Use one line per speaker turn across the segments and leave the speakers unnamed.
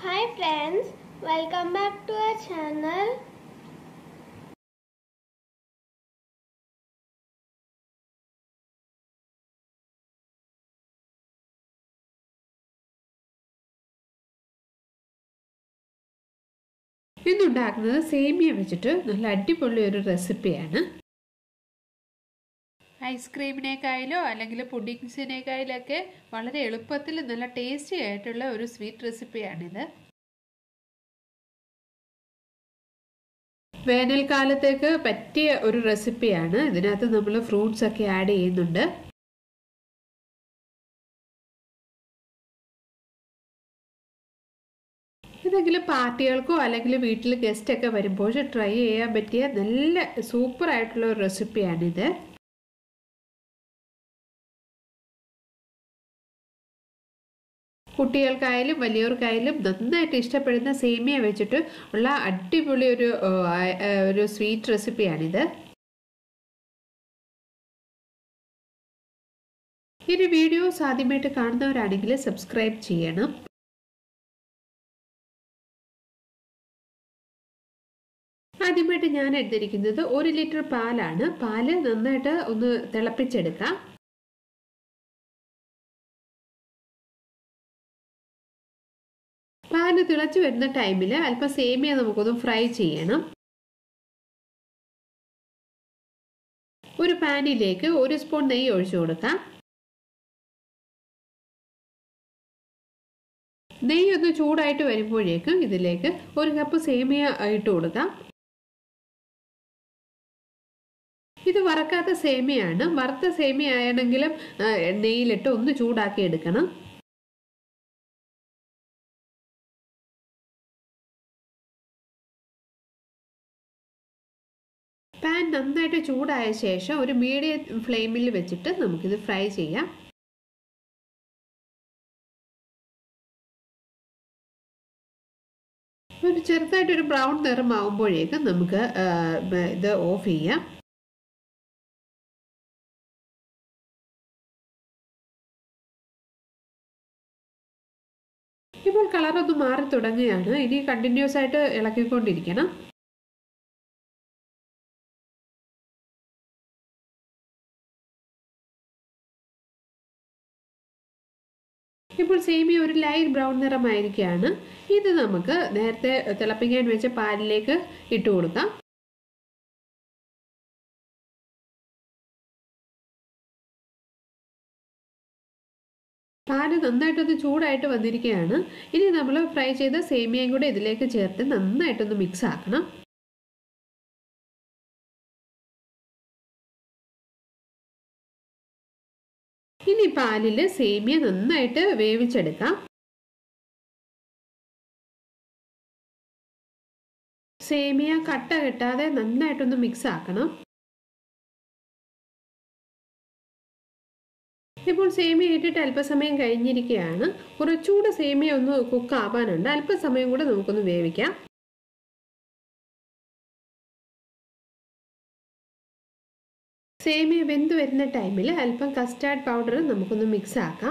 Hi friends, welcome back to our channel.
ഇന്നുണ്ടാക്കുന്നത് സേമിയ വെച്ചിട്ട് നല്ല അടിപൊളി ഒരു റെസിപ്പിയാണ് ഐസ്ക്രീമിനേക്കായാലോ അല്ലെങ്കിൽ പുഡിങ്സിനേക്കായാലൊക്കെ വളരെ എളുപ്പത്തിൽ നല്ല ടേസ്റ്റി ആയിട്ടുള്ള ഒരു സ്വീറ്റ് റെസിപ്പിയാണിത് വേനൽക്കാലത്തേക്ക് പറ്റിയ ഒരു റെസിപ്പിയാണ് ഇതിനകത്ത് നമ്മൾ ഫ്രൂട്ട്സ് ഒക്കെ ആഡ് ചെയ്യുന്നുണ്ട് ഏതെങ്കിലും പാർട്ടികൾക്കോ അല്ലെങ്കിൽ വീട്ടിൽ ഗസ്റ്റ് ഒക്കെ വരുമ്പോൾ ട്രൈ ചെയ്യാൻ പറ്റിയ നല്ല സൂപ്പർ ആയിട്ടുള്ള ഒരു റെസിപ്പിയാണിത് കുട്ടികൾക്കായാലും വലിയവർക്കായാലും നന്നായിട്ട് ഇഷ്ടപ്പെടുന്ന സേമിയ വെച്ചിട്ട് ഉള്ള അടിപൊളി ഒരു ഒരു സ്വീറ്റ് റെസിപ്പിയാണിത് ഇനി വീഡിയോസ് ആദ്യമായിട്ട് കാണുന്നവരാണെങ്കിൽ സബ്സ്ക്രൈബ് ചെയ്യണം ആദ്യമായിട്ട് ഞാൻ എടുത്തിരിക്കുന്നത് ഒരു ലിറ്റർ പാലാണ് പാല് നന്നായിട്ട് ഒന്ന് തിളപ്പിച്ചെടുക്കാം പാല് തിളച്ച് വരുന്ന ടൈമിൽ അല്പം സേമിയ നമുക്കൊന്ന് ഫ്രൈ ചെയ്യണം ഒരു പാനിലേക്ക് ഒരു സ്പൂൺ നെയ്യ് ഒഴിച്ചു കൊടുക്കാം നെയ്യ് ഒന്ന് ചൂടായിട്ട് വരുമ്പോഴേക്കും ഇതിലേക്ക് ഒരു കപ്പ് സേമിയ ഇട്ട് കൊടുക്കാം ഇത് വറക്കാത്ത സേമിയാണ് വറുത്ത സേമിയ ആണെങ്കിലും നെയ്യിലിട്ട് ഒന്ന് ചൂടാക്കി എടുക്കണം പാൻ നന്നായിട്ട് ചൂടായ ശേഷം ഒരു മീഡിയം ഫ്ലെയിമിൽ വെച്ചിട്ട് നമുക്കിത് ഫ്രൈ ചെയ്യാം ഒരു ചെറുതായിട്ടൊരു ബ്രൗൺ നിറമാകുമ്പോഴേക്കും നമുക്ക് ഇത് ഓഫ് ചെയ്യാം ഇപ്പോൾ കളറൊന്ന് മാറി തുടങ്ങുകയാണ് ഇനി കണ്ടിന്യൂസ് ആയിട്ട് ഇളക്കിക്കൊണ്ടിരിക്കണം ഇപ്പോൾ സേമിയ ഒരു ലൈറ്റ് ബ്രൗൺ നിറമായിരിക്കുകയാണ് ഇത് നമുക്ക് നേരത്തെ തിളപ്പിക്കാൻ വെച്ച പാലിലേക്ക് ഇട്ട് കൊടുക്കാം പാല് നന്നായിട്ടൊന്ന് ചൂടായിട്ട് വന്നിരിക്കുകയാണ് ഇനി നമ്മൾ ഫ്രൈ ചെയ്ത സേമിയയും കൂടെ ഇതിലേക്ക് ചേർത്ത് നന്നായിട്ടൊന്ന് മിക്സ് ആക്കണം ഇനി പാലിൽ സേമിയ നന്നായിട്ട് വേവിച്ചെടുക്കാം സേമിയ കട്ട കെട്ടാതെ നന്നായിട്ടൊന്ന് മിക്സ് ആക്കണം ഇപ്പോൾ സേമിയ ഇട്ടിട്ട് അല്പസമയം കഴിഞ്ഞിരിക്കുകയാണ് കുറച്ചുകൂടെ സേമിയ ഒന്ന് കുക്ക് ആവാനുണ്ട് അല്പസമയം കൂടെ നമുക്കൊന്ന് വേവിക്കാം സേമിയ വെന്ത് വരുന്ന ടൈമിൽ അല്പം കസ്റ്റാർഡ് പൗഡർ നമുക്കൊന്ന് മിക്സ് ആക്കാം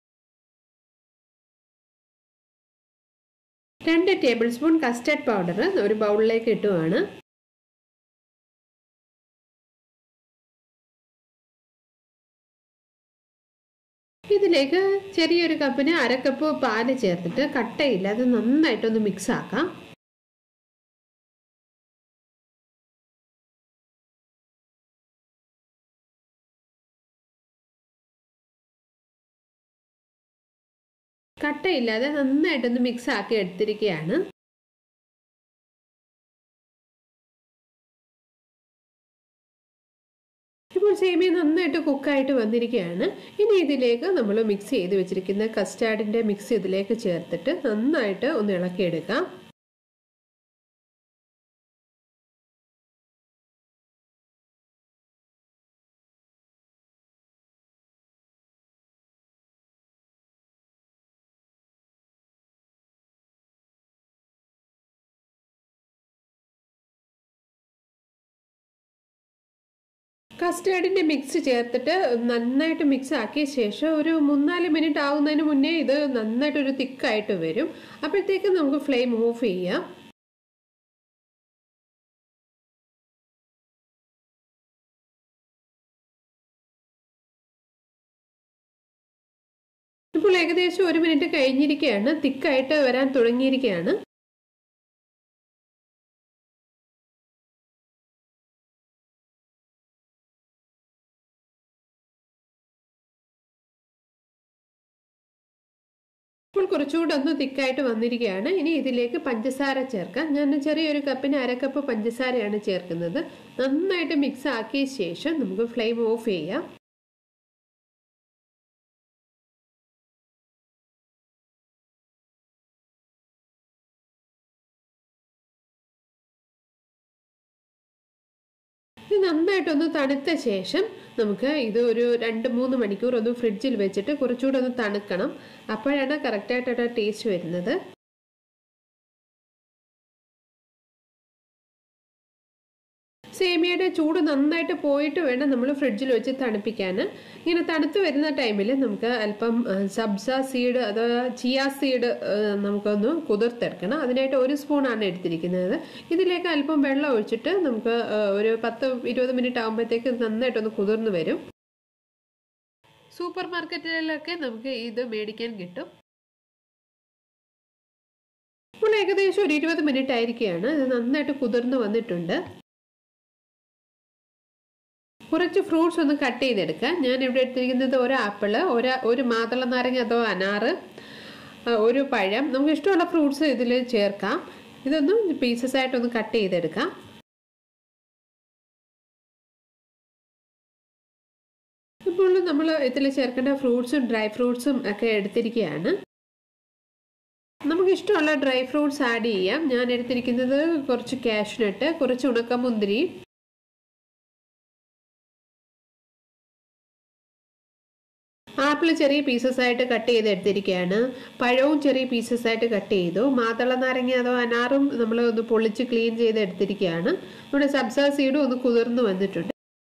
രണ്ട് ടേബിൾ സ്പൂൺ കസ്റ്റാർഡ് പൗഡർ ഒരു ബൗളിലേക്ക് ഇട്ടുവാണ് ഇതിലേക്ക് ചെറിയൊരു കപ്പിന് അര കപ്പ് പാല് ചേർത്തിട്ട് കട്ടയില്ലാതെ നന്നായിട്ടൊന്ന് മിക്സ് ആക്കാം കട്ടയില്ലാതെ നന്നായിട്ടൊന്ന് മിക്സ് ആക്കി എടുത്തിരിക്കുകയാണ് ഇപ്പോൾ സേമിയ നന്നായിട്ട് കുക്കായിട്ട് വന്നിരിക്കുകയാണ് ഇനി ഇതിലേക്ക് നമ്മൾ മിക്സ് ചെയ്ത് വെച്ചിരിക്കുന്ന കസ്റ്റാർഡിൻ്റെ മിക്സ് ഇതിലേക്ക് ചേർത്തിട്ട് നന്നായിട്ട് ഒന്ന് ഇളക്കിയെടുക്കാം കസ്റ്റേർഡിൻ്റെ മിക്സ് ചേർത്തിട്ട് നന്നായിട്ട് മിക്സ് ആക്കിയ ശേഷം ഒരു മൂന്നാല് മിനിറ്റ് ആവുന്നതിന് മുന്നേ ഇത് നന്നായിട്ടൊരു തിക്കായിട്ട് വരും അപ്പോഴത്തേക്ക് നമുക്ക് ഫ്ലെയിം ഓഫ് ചെയ്യാം ഇപ്പോൾ ഏകദേശം ഒരു മിനിറ്റ് കഴിഞ്ഞിരിക്കുകയാണ് തിക്കായിട്ട് വരാൻ തുടങ്ങിയിരിക്കുകയാണ് ഇപ്പോൾ കുറച്ചുകൂടെ ഒന്ന് തിക്കായിട്ട് വന്നിരിക്കുകയാണ് ഇനി ഇതിലേക്ക് പഞ്ചസാര ചേർക്കാം ഞാൻ ചെറിയൊരു കപ്പിന് അരക്കപ്പ് പഞ്ചസാരയാണ് ചേർക്കുന്നത് നന്നായിട്ട് മിക്സ് ആക്കിയ ശേഷം നമുക്ക് ഫ്ലെയിം ഓഫ് ചെയ്യാം ഇത് നന്നായിട്ടൊന്ന് തണുത്ത ശേഷം നമുക്ക് ഇത് ഒരു രണ്ട് മൂന്ന് മണിക്കൂർ ഒന്ന് ഫ്രിഡ്ജിൽ വെച്ചിട്ട് കുറച്ചുകൂടെ ഒന്ന് തണുക്കണം അപ്പോഴാണ് കറക്റ്റായിട്ട് ടേസ്റ്റ് വരുന്നത് സേമിയയുടെ ചൂട് നന്നായിട്ട് പോയിട്ട് വേണം നമ്മൾ ഫ്രിഡ്ജിൽ വെച്ച് തണുപ്പിക്കാൻ ഇങ്ങനെ തണുത്ത് വരുന്ന ടൈമിൽ നമുക്ക് അല്പം സബ്സ സീഡ് അഥവാ ചിയ സീഡ് നമുക്കൊന്ന് കുതിർത്തെടുക്കണം അതിനായിട്ട് ഒരു സ്പൂണാണ് എടുത്തിരിക്കുന്നത് ഇതിലേക്ക് അല്പം വെള്ളം ഒഴിച്ചിട്ട് നമുക്ക് ഒരു പത്ത് ഇരുപത് മിനിറ്റ് ആകുമ്പോഴത്തേക്ക് നന്നായിട്ടൊന്ന് കുതിർന്ന് വരും സൂപ്പർ മാർക്കറ്റിലൊക്കെ നമുക്ക് ഇത് മേടിക്കാൻ കിട്ടും ഇപ്പോൾ ഏകദേശം ഒരു ഇരുപത് മിനിറ്റ് ആയിരിക്കുകയാണ് ഇത് നന്നായിട്ട് കുതിർന്ന് വന്നിട്ടുണ്ട് കുറച്ച് ഫ്രൂട്ട്സ് ഒന്ന് കട്ട് ചെയ്തെടുക്കുക ഞാൻ ഇവിടെ എടുത്തിരിക്കുന്നത് ഒരു ആപ്പിള് ഒരു ഒരു മാതള നാരങ്ങ അഥവാ അനാറ് ഒരു പഴം നമുക്ക് ഇഷ്ടമുള്ള ഫ്രൂട്ട്സ് ഇതിൽ ചേർക്കാം ഇതൊന്ന് പീസസ് ആയിട്ടൊന്ന് കട്ട് ചെയ്തെടുക്കാം ഇപ്പോൾ നമ്മൾ ഇതിൽ ചേർക്കേണ്ട ഫ്രൂട്ട്സും ഡ്രൈ ഫ്രൂട്ട്സും ഒക്കെ എടുത്തിരിക്കുകയാണ് നമുക്ക് ഇഷ്ടമുള്ള ഡ്രൈ ഫ്രൂട്ട്സ് ആഡ് ചെയ്യാം ഞാൻ എടുത്തിരിക്കുന്നത് കുറച്ച് കാഷ്നട്ട് കുറച്ച് ഉണക്കമുന്തിരി ആപ്പിൾ ചെറിയ പീസസ് ആയിട്ട് കട്ട് ചെയ്ത് എടുത്തിരിക്കുകയാണ് പഴവും ചെറിയ പീസസ് ആയിട്ട് കട്ട് ചെയ്തു മാതള നാരങ്ങ അഥവാ അനാറും നമ്മൾ ഒന്ന് പൊളിച്ച് ക്ലീൻ ചെയ്ത് എടുത്തിരിക്കുകയാണ് നമ്മുടെ സബ്സ സീഡും ഒന്ന് കുതിർന്ന് വന്നിട്ടുണ്ട്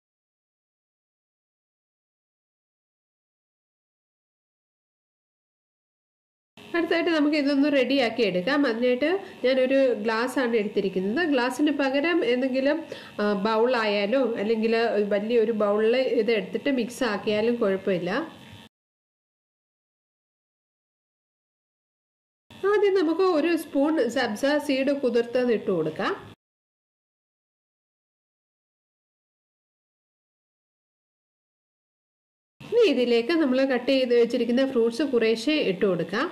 അടുത്തായിട്ട് നമുക്ക് ഇതൊന്ന് റെഡിയാക്കി എടുക്കാം അതിനായിട്ട് ഞാനൊരു ഗ്ലാസ് ആണ് എടുത്തിരിക്കുന്നത് ഗ്ലാസ്സിന് പകരം എന്തെങ്കിലും ബൗളായാലോ അല്ലെങ്കിൽ വലിയൊരു ബൗളിൽ ഇത് എടുത്തിട്ട് മിക്സ് ആക്കിയാലും കുഴപ്പമില്ല ആദ്യം നമുക്ക് ഒരു സ്പൂൺ സബ്സ സീഡ് കുതിർത്തത് ഇട്ട് കൊടുക്കാം ഇനി ഇതിലേക്ക് നമ്മൾ കട്ട് ചെയ്ത് വെച്ചിരിക്കുന്ന ഫ്രൂട്ട്സ് കുറേശ്ശെ ഇട്ട് കൊടുക്കാം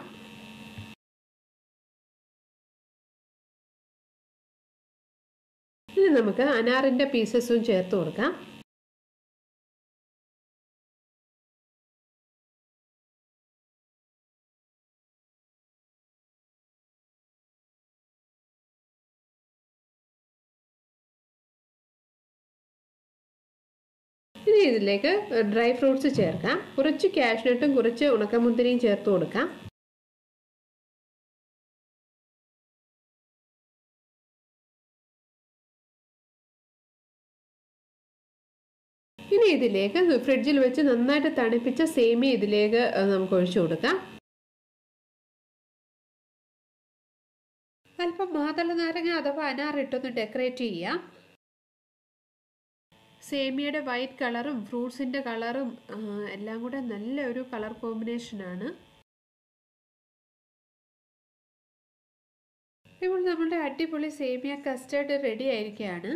ഇനി നമുക്ക് അനാറിൻ്റെ പീസസും ചേർത്ത് കൊടുക്കാം ഇനി ഇതിലേക്ക് ഡ്രൈ ഫ്രൂട്ട്സ് ചേർക്കാം കുറച്ച് കാഷ്നട്ടും കുറച്ച് ഉണക്കമുന്തിരിയും ചേർത്ത് കൊടുക്കാം ഇനി ഇതിലേക്ക് ഫ്രിഡ്ജിൽ വെച്ച് നന്നായിട്ട് തണുപ്പിച്ച സേമിയ ഇതിലേക്ക് നമുക്ക് ഒഴിച്ചു കൊടുക്കാം അല്പം മാതള നാരങ്ങ അഥവാ അനാറിട്ടൊന്ന് ഡെക്കറേറ്റ് ചെയ്യാം സേമിയയുടെ വൈറ്റ് കളറും ഫ്രൂട്ട്സിൻ്റെ കളറും എല്ലാം കൂടെ നല്ല ഒരു കളർ കോമ്പിനേഷനാണ് ഇപ്പോൾ നമ്മുടെ അടിപൊളി സേമിയ കസ്റ്റേർഡ് റെഡി ആയിരിക്കുകയാണ്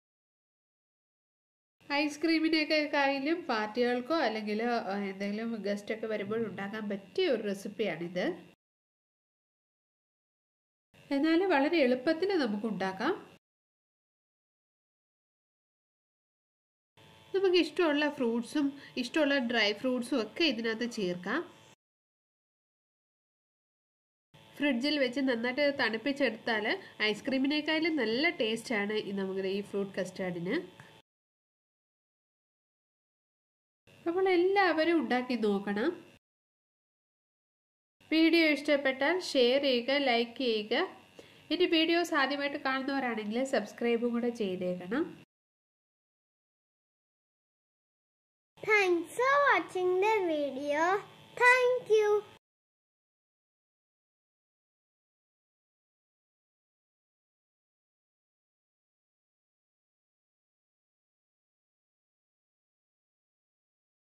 ഐസ്ക്രീമിനെയൊക്കെ കായാലും പാർട്ടികൾക്കോ അല്ലെങ്കിൽ എന്തെങ്കിലും ഗസ്റ്റൊക്കെ വരുമ്പോൾ ഉണ്ടാക്കാൻ പറ്റിയ ഒരു റെസിപ്പിയാണിത് എന്നാൽ വളരെ എളുപ്പത്തിൽ നമുക്ക് ഉണ്ടാക്കാം നമുക്ക് ഇഷ്ടമുള്ള ഫ്രൂട്ട്സും ഇഷ്ടമുള്ള ഡ്രൈ ഫ്രൂട്ട്സും ഒക്കെ ഇതിനകത്ത് ചേർക്കാം ഫ്രിഡ്ജിൽ വെച്ച് നന്നായിട്ട് തണുപ്പിച്ചെടുത്താൽ ഐസ്ക്രീമിനേക്കാളും നല്ല ടേസ്റ്റാണ് നമുക്ക് ഈ ഫ്രൂട്ട് കസ്റ്റാർഡിന് അപ്പോൾ എല്ലാവരും ഉണ്ടാക്കി നോക്കണം വീഡിയോ ഇഷ്ടപ്പെട്ടാൽ ഷെയർ ചെയ്യുക ലൈക്ക് ചെയ്യുക ഇനി വീഡിയോസ് ആദ്യമായിട്ട് കാണുന്നവരാണെങ്കിൽ സബ്സ്ക്രൈബും കൂടെ ചെയ്തേക്കണം
Thanks for watching.